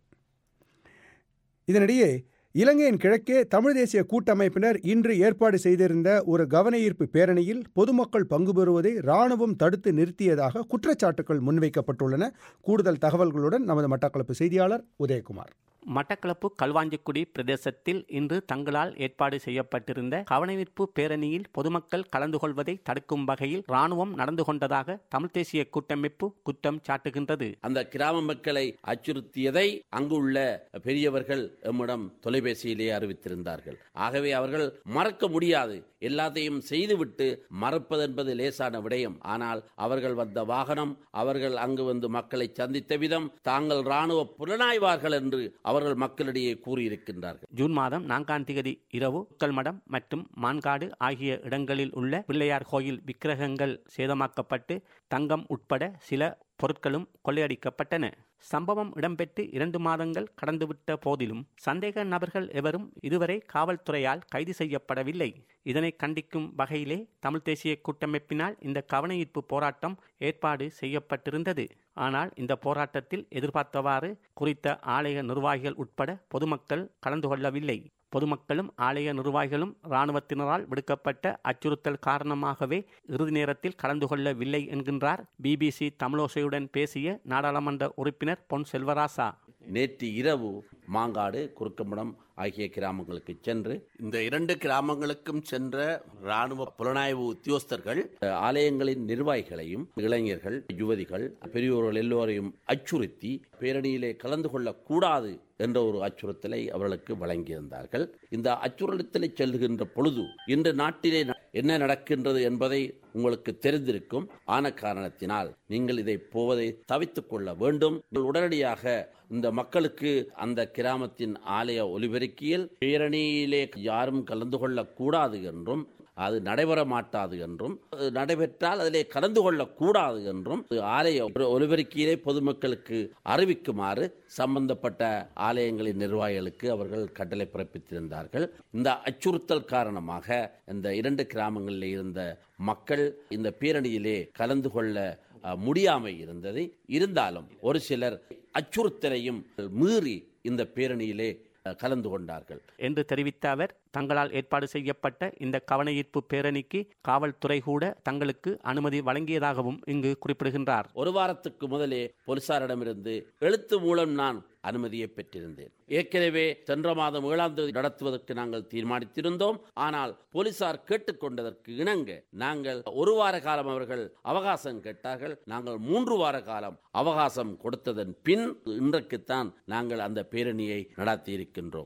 இதனிடையே இலங்கையின் கிழக்கே தமிழ் தேசிய கூட்டமைப்பினர் இன்று ஏற்பாடு செய்திருந்த ஒரு கவனஈர்ப்பு பேரணியில் பொதுமக்கள் பங்கு பெறுவதை ராணுவம் தடுத்து நிறுத்தியதாக குற்றச்சாட்டுகள் முன்வைக்கப்பட்டுள்ளன கூடுதல் தகவல்களுடன் நமது மட்டக்களப்பு செய்தியாளர் உதயகுமார் மட்டக்களப்பு களுவாஞ்சிக்குடி பிரதேசத்தில் இன்று தங்களால் ஏற்பாடு செய்யப்பட்டிருந்த கவனவிற்பு பேரணியில் பொதுமக்கள் கலந்து கொள்வதை தடுக்கும் வகையில் ராணுவம் நடந்து கொண்டதாக தமிழ் தேசிய கூட்டமைப்பு குற்றம் சாட்டுகின்றது அந்த கிராம மக்களை அச்சுறுத்தியதை அங்குள்ள பெரியவர்கள் எம்மிடம் தொலைபேசியிலே அறிவித்திருந்தார்கள் ஆகவே அவர்கள் மறக்க முடியாது எல்லாத்தையும் செய்துவிட்டு மறப்பதென்பது லேசான விடயம் ஆனால் அவர்கள் வந்த வாகனம் அவர்கள் அங்கு வந்து மக்களை சந்தித்த விதம் தாங்கள் ராணுவ புலனாய்வார்கள் என்று அவர்கள் மக்களிடையே கூறியிருக்கின்றார்கள் ஜூன் மாதம் நான்காம் தேதி இரவு உக்கல் மடம் மற்றும் மான்காடு ஆகிய இடங்களில் உள்ள பிள்ளையார் கோயில் விக்கிரகங்கள் சேதமாக்கப்பட்டு தங்கம் உட்பட சில பொருட்களும் கொள்ளையடிக்கப்பட்டன சம்பவம் இடம்பெற்று இரண்டு மாதங்கள் கடந்துவிட்ட போதிலும் சந்தேக நபர்கள் எவரும் இதுவரை காவல்துறையால் கைது செய்யப்படவில்லை இதனை கண்டிக்கும் வகையிலே தமிழ் தேசிய கூட்டமைப்பினால் இந்த கவனஈர்ப்பு போராட்டம் ஏற்பாடு செய்யப்பட்டிருந்தது ஆனால் இந்த போராட்டத்தில் எதிர்பார்த்தவாறு குறித்த ஆலய நிர்வாகிகள் உட்பட பொதுமக்கள் கலந்து கொள்ளவில்லை பொதுமக்களும் ஆலய நிர்வாகிகளும் இராணுவத்தினரால் விடுக்கப்பட்ட அச்சுறுத்தல் காரணமாகவே இறுதி நேரத்தில் கலந்து கொள்ளவில்லை என்கின்றார் பிபிசி தமிழோசையுடன் பேசிய நாடாளுமன்ற உறுப்பினர் பொன் செல்வராசா நேற்று இரவு மாங்காடு குறுக்கம்படம் ஆகிய கிராமங்களுக்கு சென்று இந்த இரண்டு கிராமங்களுக்கும் சென்ற ராணுவ புலனாய்வு உத்தியோகஸ்தர்கள் ஆலயங்களின் நிர்வாகிகளையும் இளைஞர்கள் யுவதிகள் பெரியோர்கள் எல்லோரையும் அச்சுறுத்தி பேரணியிலே கலந்து கொள்ளக்கூடாது என்ற ஒரு அச்சுறுத்தலை அவர்களுக்கு வழங்கியிருந்தார்கள் இந்த அச்சுறுத்தலை செல்லுகின்ற பொழுது இன்று நாட்டிலே என்ன நடக்கின்றது என்பதை உங்களுக்கு தெரிந்திருக்கும் ஆன காரணத்தினால் நீங்கள் இதை போவதை தவித்துக் கொள்ள வேண்டும் உடனடியாக இந்த மக்களுக்கு அந்த கிராமத்தின் ஆலய ஒலிபெருக்கியில் பேரணியிலே யாரும் கலந்து கொள்ளக்கூடாது என்றும் அது நடைபெற மாட்டாது என்றும் நடைபெற்றால் அதிலே கலந்து கொள்ளக்கூடாது என்றும் ஆலய ஒலிபெருக்கியிலே பொதுமக்களுக்கு அறிவிக்குமாறு சம்பந்தப்பட்ட ஆலயங்களின் நிர்வாகிகளுக்கு அவர்கள் கட்டளை பிறப்பித்திருந்தார்கள் இந்த அச்சுறுத்தல் காரணமாக இந்த இரண்டு கிராமங்களில் இருந்த மக்கள் இந்த பேரணியிலே கலந்து கொள்ள முடியாமை இருந்தது இருந்தாலும் ஒரு சிலர் அச்சுறுத்தலையும் மீறி இந்த பேரணியிலே கலந்து கொண்டார்கள் என்று தெரிவித்த அவர் தங்களால் ஏற்பாடு செய்யப்பட்ட இந்த கவனஈர்ப்பு பேரணிக்கு காவல்துறை கூட தங்களுக்கு அனுமதி வழங்கியதாகவும் இங்கு குறிப்பிடுகின்றார் ஒரு வாரத்துக்கு முதலே போலீசாரிடமிருந்து எழுத்து மூலம் நான் அனுமதியை பெற்றிருந்தேன் ஏற்கனவே சென்ற மாதம் ஏழாம் தேதி நடத்துவதற்கு நாங்கள் தீர்மானித்திருந்தோம் ஆனால் போலீசார் கேட்டுக்கொண்டதற்கு இணங்க நாங்கள் ஒரு வார காலம் அவர்கள் அவகாசம் கேட்டார்கள் நாங்கள் மூன்று வார காலம் அவகாசம் கொடுத்ததன் பின் இன்றைக்குத்தான் நாங்கள் அந்த பேரணியை நடத்தியிருக்கின்றோம்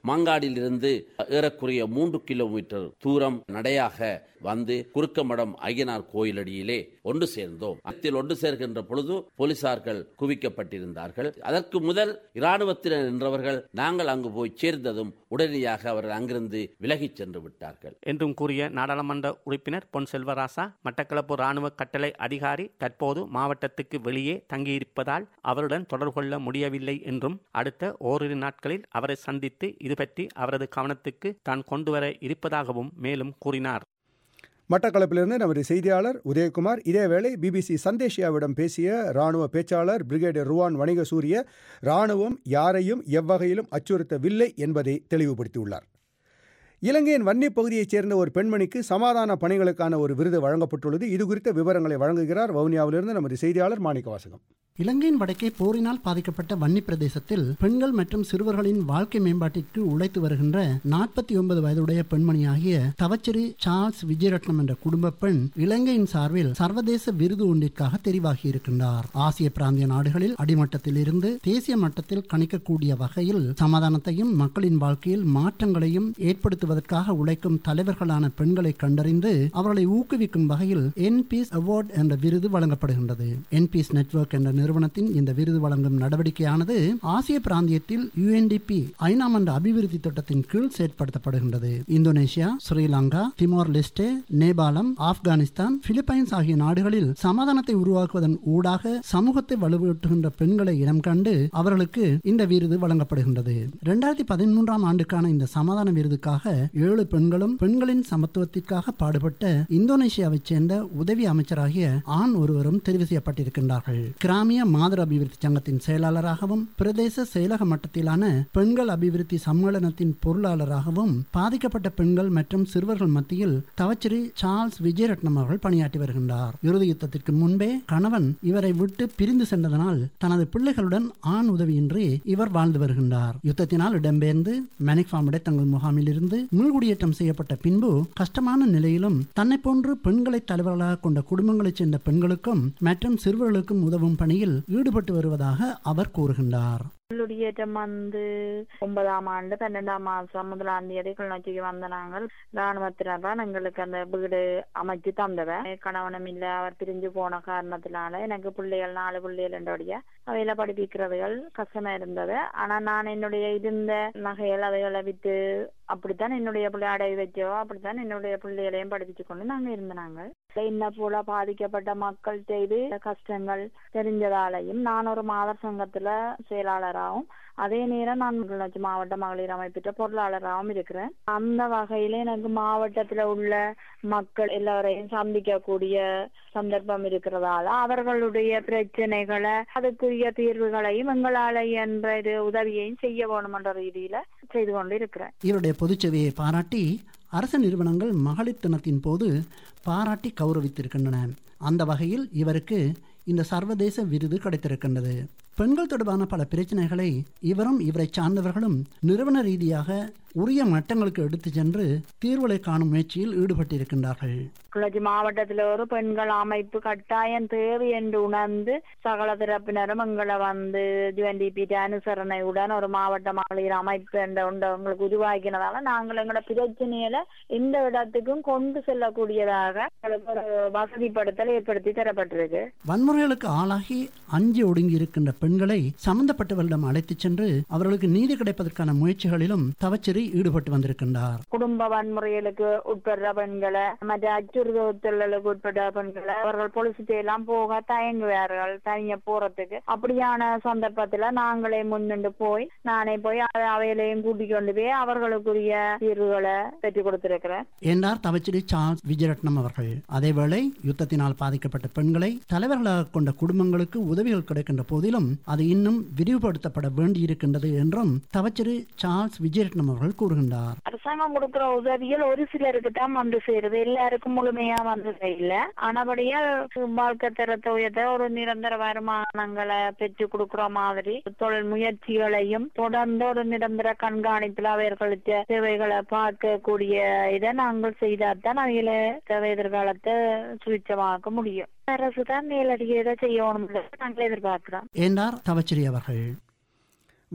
மாங்காடிலிருந்து ஏறக்குறைய மூன்று கிலோமீட்டர் தூரம் நடையாக வந்து குறுக்கமடம் ஐயனார் கோயிலடியிலே ஒன்று சேர்ந்தோம் அதில் ஒன்று சேர்கின்ற பொழுது போலீசார்கள் குவிக்கப்பட்டிருந்தார்கள் அதற்கு முதல் இராணுவத்தினர் நின்றவர்கள் நாங்கள் அங்கு போய் சேர்ந்ததும் உடனடியாக அவர்கள் அங்கிருந்து விலகிச் சென்று விட்டார்கள் என்றும் கூறிய நாடாளுமன்ற உறுப்பினர் பொன் செல்வராசா மட்டக்களப்பு ராணுவ கட்டளை அதிகாரி தற்போது மாவட்டத்துக்கு வெளியே தங்கியிருப்பதால் அவருடன் தொடர்பு கொள்ள முடியவில்லை என்றும் அடுத்த ஓரிரு நாட்களில் அவரை சந்தித்து இது பற்றி அவரது கவனத்துக்கு தான் கொண்டுவர இருப்பதாகவும் மேலும் கூறினார் மட்டக்களப்பிலிருந்து நமது செய்தியாளர் உதயகுமார் இதேவேளை பிபிசி சந்தேஷியாவிடம் பேசிய ராணுவ பேச்சாளர் பிரிகேடியர் ருவான் வணிகசூரிய ராணுவம் யாரையும் எவ்வகையிலும் அச்சுறுத்தவில்லை என்பதை தெளிவுபடுத்தியுள்ளார் இலங்கையின் வன்னி பகுதியைச் சேர்ந்த ஒரு பெண்மணிக்கு சமாதான பணிகளுக்கான ஒரு விருது வழங்கப்பட்டுள்ளது இது குறித்த விவரங்களை வழங்குகிறார் வவுனியாவிலிருந்து நமது செய்தியாளர் மாணிக்கவாசகம் இலங்கையின் வடக்கே போரினால் பாதிக்கப்பட்ட வன்னி பிரதேசத்தில் பெண்கள் மற்றும் சிறுவர்களின் வாழ்க்கை மேம்பாட்டிற்கு உழைத்து வருகின்ற நாற்பத்தி ஒன்பது வயதுடைய பெண்மணியாகிய தவச்சேரி சார்ல்ஸ் விஜயரட்னம் என்ற குடும்ப பெண் இலங்கையின் சார்பில் சர்வதேச விருது ஒன்றிற்காக தெரிவாகி இருக்கின்றார் ஆசிய பிராந்திய நாடுகளில் அடிமட்டத்தில் இருந்து தேசிய மட்டத்தில் கணிக்கக்கூடிய வகையில் சமாதானத்தையும் மக்களின் வாழ்க்கையில் மாற்றங்களையும் ஏற்படுத்துவதற்காக உழைக்கும் தலைவர்களான பெண்களை கண்டறிந்து அவர்களை ஊக்குவிக்கும் வகையில் என்பீஸ் அவார்ட் என்ற விருது வழங்கப்படுகின்றது என்பீஸ் நெட்வொர்க் என்ற நிறுவனத்தின் இந்த விருது வழங்கும் நடவடிக்கையானது ஆசிய பிராந்தியத்தில் யுஎன்டிபி ஐநா மன்ற அபிவிருத்தி திட்டத்தின் கீழ் செயற்படுத்தப்படுகின்றது இந்தோனேஷியா ஸ்ரீலங்கா திமோர் லெஸ்டே நேபாளம் ஆப்கானிஸ்தான் பிலிப்பைன்ஸ் ஆகிய நாடுகளில் சமாதானத்தை உருவாக்குவதன் ஊடாக சமூகத்தை வலுவூட்டுகின்ற பெண்களை இனம் கண்டு அவர்களுக்கு இந்த விருது வழங்கப்படுகின்றது இரண்டாயிரத்தி பதிமூன்றாம் ஆண்டுக்கான இந்த சமாதான விருதுக்காக ஏழு பெண்களும் பெண்களின் சமத்துவத்திற்காக பாடுபட்ட இந்தோனேஷியாவைச் சேர்ந்த உதவி அமைச்சராகிய ஆண் ஒருவரும் தெரிவு செய்யப்பட்டிருக்கின்றார்கள் கிராமிய மாதர் அபிவிருத்தி சங்கத்தின் செயலாளராகவும் பிரதேச செயலக மட்டத்திலான பெண்கள் அபிவிருத்தி சம்மேளனத்தின் பொருளாளராகவும் பாதிக்கப்பட்ட பெண்கள் மற்றும் சிறுவர்கள் மத்தியில் தவச்சிரி சார்ல்ஸ் விஜயரட்னம் அவர்கள் பணியாற்றி வருகின்றார் இறுதி யுத்தத்திற்கு முன்பே கணவன் இவரை விட்டு பிரிந்து சென்றதனால் தனது பிள்ளைகளுடன் ஆண் உதவியின்றி இவர் வாழ்ந்து வருகின்றார் யுத்தத்தினால் இடம்பெயர்ந்து மேனிக்ஃபார்முடைய தங்கள் முகாமில் இருந்து மீள்குடியேற்றம் செய்யப்பட்ட பின்பு கஷ்டமான நிலையிலும் தன்னை போன்று பெண்களை தலைவர்களாக கொண்ட குடும்பங்களைச் சேர்ந்த பெண்களுக்கும் மற்றும் சிறுவர்களுக்கும் உதவும் பணியில் ஈடுபட்டு வருவதாக அவர் கூறுகின்றார் குடியேற்றம் வந்து ஒன்பதாம் ஆண்டு பன்னெண்டாம் மாசம் முதலாம் தேதி கிளிநொச்சிக்கு வந்த நாங்கள் ராணுவத்தினர் தான் எங்களுக்கு அந்த வீடு அமைச்சு தந்தவன் கணவனும் இல்ல அவர் பிரிஞ்சு போன காரணத்தினால எனக்கு பிள்ளைகள் நாலு பிள்ளைகள் என்றபடியா அவையில படிப்பிக்கிறதுகள் கஷ்டமா இருந்தது ஆனா நான் என்னுடைய இருந்த நகைகள் அவைகளை விட்டு அப்படித்தான் என்னுடைய பிள்ளை அடவி வச்சோ அப்படித்தான் என்னுடைய பிள்ளைகளையும் படிப்பிச்சு கொண்டு நாங்க இருந்தாங்க என்ன போல பாதிக்கப்பட்ட மக்கள் செய்து கஷ்டங்கள் தெரிஞ்சதாலையும் நான் ஒரு மாதர் சங்கத்துல செயலாளராகவும் அதே நேரம் நான் கிளிநொச்சி மாவட்ட மகளிர் அமைப்பிட்ட பொருளாளராகவும் இருக்கிறேன் அந்த வகையில எனக்கு மாவட்டத்துல உள்ள மக்கள் எல்லாரையும் சந்திக்கக்கூடிய சந்தர்ப்பம் இருக்கிறதால அவர்களுடைய பிரச்சனைகளை அதுக்குரிய தீர்வுகளையும் எங்களால என்ற இது உதவியையும் செய்ய வேணுமென்ற ரீதியில செய்து கொண்டு இருக்கிறேன் இவருடைய பொதுச்செவியை பாராட்டி அரசு நிறுவனங்கள் மகளிர் தினத்தின் போது பாராட்டி கௌரவித்திருக்கின்றன அந்த வகையில் இவருக்கு இந்த சர்வதேச விருது கிடைத்திருக்கின்றது பெண்கள் தொடர்பான பல பிரச்சனைகளை இவரும் இவரை சார்ந்தவர்களும் நிறுவன ரீதியாக உரிய மட்டங்களுக்கு எடுத்து சென்று தீர்வுகளை காணும் முயற்சியில் ஈடுபட்டிருக்கின்றார்கள் கிளர்ச்சி மாவட்டத்தில் ஒரு பெண்கள் அமைப்பு கட்டாயம் தேவை என்று உணர்ந்து சகல தரப்பினரும் எங்களை வந்து யுஎன்டிபி அனுசரணையுடன் ஒரு மாவட்ட மகளிர் அமைப்பு என்ற ஒன்றை எங்களுக்கு உருவாக்கினதால நாங்கள் எங்களோட பிரச்சனையில இந்த இடத்துக்கும் கொண்டு செல்லக்கூடியதாக எங்களுக்கு ஒரு வசதிப்படுத்தல் ஏற்படுத்தி தரப்பட்டிருக்கு வன்முறைகளுக்கு ஆளாகி அஞ்சி ஒடுங்கி இருக்கின்ற பெண்களை சம்பந்தப்பட்டவரிடம் அழைத்துச் சென்று அவர்களுக்கு நீதி கிடைப்பதற்கான முயற்சிகளிலும் தவச்சிரி ஈடுபட்டு வந்திருக்கின்றார் குடும்ப வன்முறைகளுக்கு உட்படுற பெண்களை மற்ற அச்சுறுத்தலுக்கு உட்பட்ட பெண்களை அவர்கள் பொலிசிட்டு எல்லாம் போக தயங்குவார்கள் தனிய போறதுக்கு அப்படியான சந்தர்ப்பத்துல நாங்களே முன்னின்று போய் நானே போய் அ- அவையிலையும் கூட்டிக் கொண்டு போய் அவர்களுக்குரிய தீர்வுகளை பெற்றுக் கொடுத்திருக்கிறேன் என்றார் தவச்சிரி சார்ல்ஸ் விஜயரட்னம் அவர்கள் அதேவேளை யுத்தத்தினால் பாதிக்கப்பட்ட பெண்களை தலைவர்களாக கொண்ட குடும்பங்களுக்கு உதவிகள் கிடைக்கின்ற போதிலும் அது இன்னும் விரிவுபடுத்தப்பட வேண்டியிருக்கின்றது என்றும் தவச்சிரி சார்ல்ஸ் விஜயரட்னம் அவர்கள் கூறுகின்றார் அரசாங்கம் கொடுக்கிற உதவிகள் ஒரு சிலருக்கு தான் வந்து சேருது எல்லாருக்கும் முழுமையா வந்து இல்ல ஆனபடியா வாழ்க்கை தரத்தை உயர்த்த ஒரு நிரந்தர வருமானங்களை பெற்று கொடுக்கிற மாதிரி தொழில் முயற்சிகளையும் தொடர்ந்து ஒரு நிரந்தர கண்காணிப்புல அவர்களுக்கு தேவைகளை பார்க்கக்கூடிய இதை நாங்கள் செய்தால்தான் அவையில தேவை எதிர்காலத்தை சுவிச்சமாக்க முடியும் அரசு தான் நேரடியாக இதை செய்யணும் நாங்கள் எதிர்பார்க்கிறோம் என்றார் தவச்சிரி அவர்கள்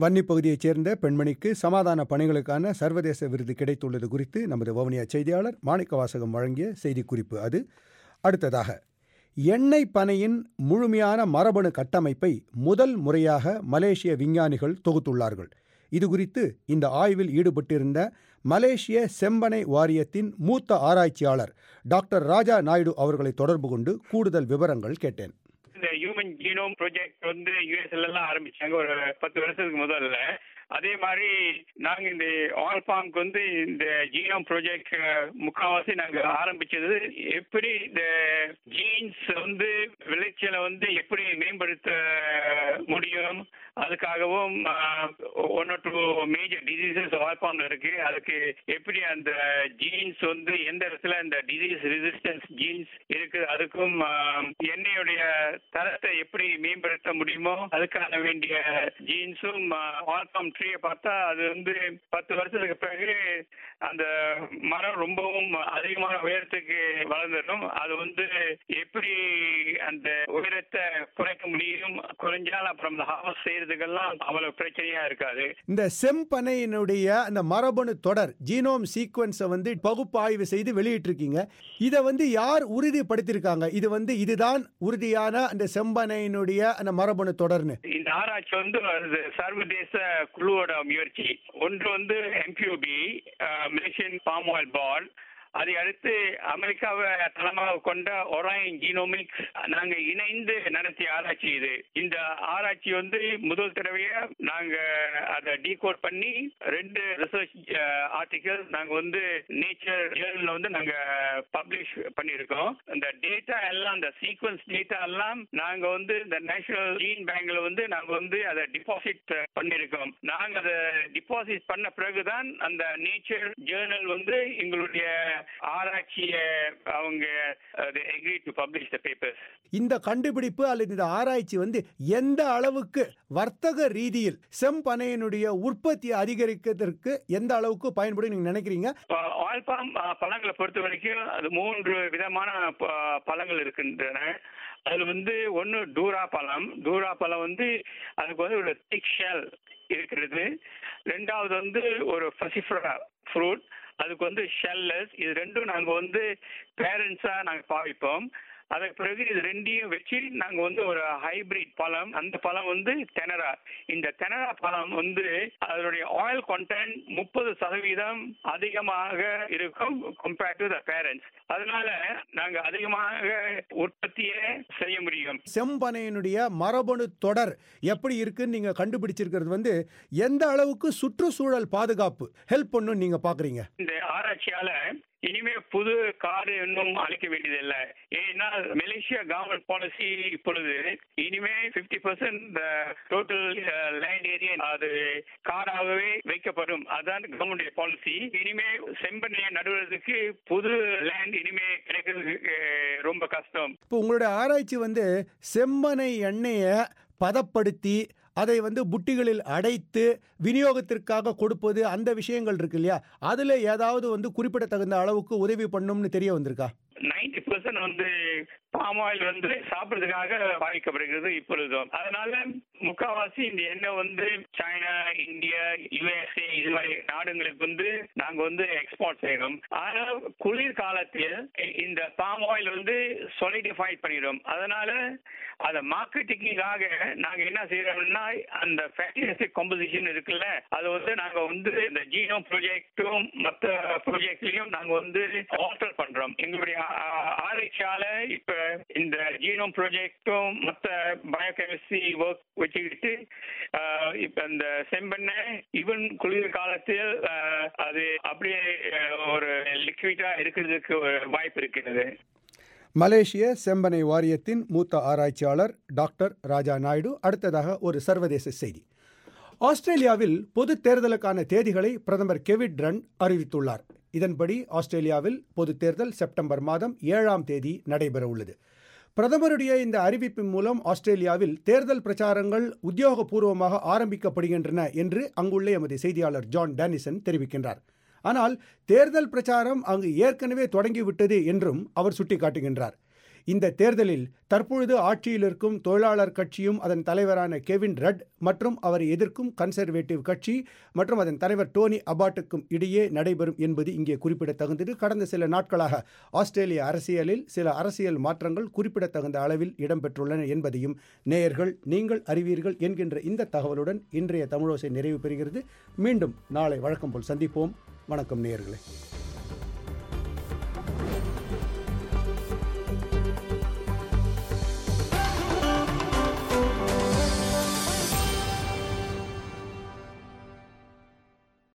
வன்னி பகுதியைச் சேர்ந்த பெண்மணிக்கு சமாதான பணிகளுக்கான சர்வதேச விருது கிடைத்துள்ளது குறித்து நமது வவுனியா செய்தியாளர் மாணிக்கவாசகம் வழங்கிய செய்திக்குறிப்பு அது அடுத்ததாக எண்ணெய் பனையின் முழுமையான மரபணு கட்டமைப்பை முதல் முறையாக மலேசிய விஞ்ஞானிகள் தொகுத்துள்ளார்கள் இது குறித்து இந்த ஆய்வில் ஈடுபட்டிருந்த மலேசிய செம்பனை வாரியத்தின் மூத்த ஆராய்ச்சியாளர் டாக்டர் ராஜா நாயுடு அவர்களை தொடர்பு கொண்டு கூடுதல் விவரங்கள் கேட்டேன் இந்த ஹியூமன் ஜீனோம் ப்ராஜெக்ட் வந்து யூஎஸ்ல எல்லாம் ஆரம்பிச்சாங்க ஒரு பத்து வருஷத்துக்கு முதல்ல அதே மாதிரி நாங்க இந்த ஆல் பாம்க்கு வந்து இந்த ஜீனோம் ப்ராஜெக்ட் முக்காவாசி நாங்க ஆரம்பிச்சது எப்படி இந்த ஜீன்ஸ் வந்து விளைச்சலை வந்து எப்படி மேம்படுத்த முடியும் அதுக்காகவும் one or two major diseases all பாம்ல இருக்கு அதுக்கு எப்படி அந்த ஜீன்ஸ் வந்து எந்த இடத்துல அந்த டிசீஸ் ரெசிஸ்டன்ஸ் ஜீன்ஸ் இருக்கு அதுக்கும் எண்ணெயுடைய தரத்தை எப்படி மேம்படுத்த முடியுமோ அதுக்கான வேண்டிய ஜீன்ஸும் ஆல்பாம் ட்ரீயை பார்த்தா அது வந்து பத்து வருஷத்துக்கு பிறகு அந்த மரம் ரொம்பவும் அதிகமான உயரத்துக்கு வளர்ந்துடும் அது வந்து எப்படி அந்த உயரத்தை குறைக்க முடியும் குறைஞ்சால் அப்புறம் அந்த ஹார்வஸ்ட் செய்யறதுக்கெல்லாம் அவ்வளவு பிரச்சனையா இருக்காது இந்த செம்பனையினுடைய அந்த மரபணு தொடர் ஜீனோம் சீக்வன்ஸை வந்து பகுப்பாய்வு செய்து வெளியிட்டிருக்கீங்க இதை வந்து யார் உறுதிப்படுத்தியிருக்காங்க இது வந்து இதுதான் உறுதியான அந்த செம்பனையினுடைய அந்த மரபணு தொடர்னு இந்த ஆராய்ச்சி வந்து சர்வதேச குழுவோட முயற்சி ஒன்று வந்து எம்பியூபி மலேசியன் பாம் ஆயில் பால் அதை அடுத்து அமெரிக்காவை தளமாக கொண்ட ஒராயின் ஜீனோமிக்ஸ் நாங்க இணைந்து நடத்திய ஆராய்ச்சி இது இந்த ஆராய்ச்சி வந்து முதல் தடவையா நாங்க அதை டீகோட் பண்ணி ரெண்டு ரிசர்ச் ஆர்டிகல் நாங்க வந்து நேச்சர் ஜேர்னல்ல வந்து நாங்க பப்ளிஷ் பண்ணியிருக்கோம் இந்த டேட்டா எல்லாம் இந்த சீக்வன்ஸ் டேட்டா எல்லாம் நாங்க வந்து இந்த நேஷனல் ஜீன் பேங்க்ல வந்து நாங்க வந்து அதை டிபாசிட் பண்ணியிருக்கோம் நாங்க அதை டிபாசிட் பண்ண பிறகுதான் அந்த நேச்சர் ஜேர்னல் வந்து எங்களுடைய ஆராய்ச்சிய அவங்க agree to publish the papers இந்த கண்டுபிடிப்பு அல்லது இந்த ஆராய்ச்சி வந்து எந்த அளவுக்கு வர்த்தக ரீதியில் செம்பனையினுடைய உற்பத்தியை அதிகரிக்கிறதுக்கு எந்த அளவுக்கு பயன்படும் நீங்க நினைக்கிறீங்க ஆயில் பாம் பழங்களை பொறுத்த வரைக்கும் அது மூன்று விதமான பழங்கள் இருக்கின்றன அதுல வந்து ஒன்னு டூரா பழம் டூரா பழம் வந்து அதுக்கு வந்து ஒரு திக் ஷெல் இருக்கிறது ரெண்டாவது வந்து ஒரு ஃபசிஃபரா ஃப்ரூட் அதுக்கு வந்து ஷெல்லஸ் இது ரெண்டும் நாங்கள் வந்து பேரண்ட்ஸா நாங்கள் பாவிப்போம் அதுக்கு பிறகு இது ரெண்டையும் வச்சு நாங்க வந்து ஒரு ஹைபிரிட் பழம் அந்த பழம் வந்து தெனரா இந்த தெனரா பழம் வந்து அதனுடைய ஆயில் கண்டென்ட் முப்பது சதவீதம் அதிகமாக இருக்கும் கம்பேர்ட் டு த பேரண்ட்ஸ் அதனால நாங்க அதிகமாக உற்பத்தியை செய்ய முடியும் செம்பனையினுடைய மரபணு தொடர் எப்படி இருக்குன்னு நீங்க கண்டுபிடிச்சிருக்கிறது வந்து எந்த அளவுக்கு சுற்றுச்சூழல் பாதுகாப்பு ஹெல்ப் பண்ணும் நீங்க பாக்குறீங்க இந்த ஆராய்ச்சியால இனிமே புது காடு இன்னும் அளிக்க வேண்டியதில்லை ஏன்னா மலேசியா கவர்மெண்ட் பாலிசி இப்பொழுது இனிமே fifty percent total land area அது காடாகவே வைக்கப்படும் அதான் கவர்மெண்ட் பாலிசி இனிமே செம்பண்ணையை நடுவதற்கு புது லேண்ட் இனிமே கிடைக்கிறதுக்கு ரொம்ப கஷ்டம் இப்போ உங்களுடைய ஆராய்ச்சி வந்து செம்பனை எண்ணெயை பதப்படுத்தி அதை வந்து புட்டிகளில் அடைத்து விநியோகத்திற்காக கொடுப்பது அந்த விஷயங்கள் இருக்கு இல்லையா அதுல ஏதாவது வந்து குறிப்பிடத்தகுந்த அளவுக்கு உதவி பண்ணும்னு தெரிய வந்திருக்கா நைன்டி பர்சன்ட் வந்து பாம் ஆயில் வந்து சாப்பிடுறதுக்காக பாதிக்கப்படுகிறது இப்பொழுதும் அதனால முக்காவாசி இந்த எண்ணெய் வந்து சைனா இந்தியா யுஎஸ்ஏ இது மாதிரி நாடுகளுக்கு வந்து நாங்க வந்து எக்ஸ்போர்ட் செய்யறோம் ஆனா குளிர் காலத்தில் இந்த பாம் ஆயில் வந்து சொலிடிஃபை பண்ணிடும் அதனால அதை மார்க்கெட்டிங்காக நாங்க என்ன செய்யறோம்னா அந்த ஃபேட்டி ஆசிட் காம்போசிஷன் இருக்குல்ல அது வந்து நாங்க வந்து இந்த ஜீனோ ப்ராஜெக்டும் மற்ற ப்ராஜெக்ட்லயும் நாங்க வந்து ஆல்டர் பண்றோம் எங்களுடைய ஆராய்ச்சியால இப்ப இந்த ஜீனோம் ப்ராஜெக்டும் மற்ற பயோகெமிஸ்ட்ரி ஒர்க் வச்சுக்கிட்டு இப்ப இந்த செம்பெண்ணை ஈவன் குளிர் காலத்தில் அது அப்படியே ஒரு லிக்விடா இருக்கிறதுக்கு வாய்ப்பு இருக்கிறது மலேசிய செம்பனை வாரியத்தின் மூத்த ஆராய்ச்சியாளர் டாக்டர் ராஜா நாயுடு அடுத்ததாக ஒரு சர்வதேச செய்தி ஆஸ்திரேலியாவில் பொது தேர்தலுக்கான தேதிகளை பிரதமர் கெவிட் ரன் அறிவித்துள்ளார் இதன்படி ஆஸ்திரேலியாவில் பொது தேர்தல் செப்டம்பர் மாதம் ஏழாம் தேதி நடைபெற உள்ளது பிரதமருடைய இந்த அறிவிப்பின் மூலம் ஆஸ்திரேலியாவில் தேர்தல் பிரச்சாரங்கள் உத்தியோகபூர்வமாக ஆரம்பிக்கப்படுகின்றன என்று அங்குள்ள எமது செய்தியாளர் ஜான் டேனிசன் தெரிவிக்கின்றார் ஆனால் தேர்தல் பிரச்சாரம் அங்கு ஏற்கனவே தொடங்கிவிட்டது என்றும் அவர் சுட்டிக்காட்டுகின்றார் இந்த தேர்தலில் தற்பொழுது ஆட்சியில் இருக்கும் தொழிலாளர் கட்சியும் அதன் தலைவரான கெவின் ரட் மற்றும் அவரை எதிர்க்கும் கன்சர்வேட்டிவ் கட்சி மற்றும் அதன் தலைவர் டோனி அபாட்டுக்கும் இடையே நடைபெறும் என்பது இங்கே குறிப்பிடத்தகுந்தது கடந்த சில நாட்களாக ஆஸ்திரேலிய அரசியலில் சில அரசியல் மாற்றங்கள் குறிப்பிடத்தகுந்த அளவில் இடம்பெற்றுள்ளன என்பதையும் நேயர்கள் நீங்கள் அறிவீர்கள் என்கின்ற இந்த தகவலுடன் இன்றைய தமிழோசை நிறைவு பெறுகிறது மீண்டும் நாளை வழக்கம் போல் சந்திப்போம் வணக்கம் நேயர்களே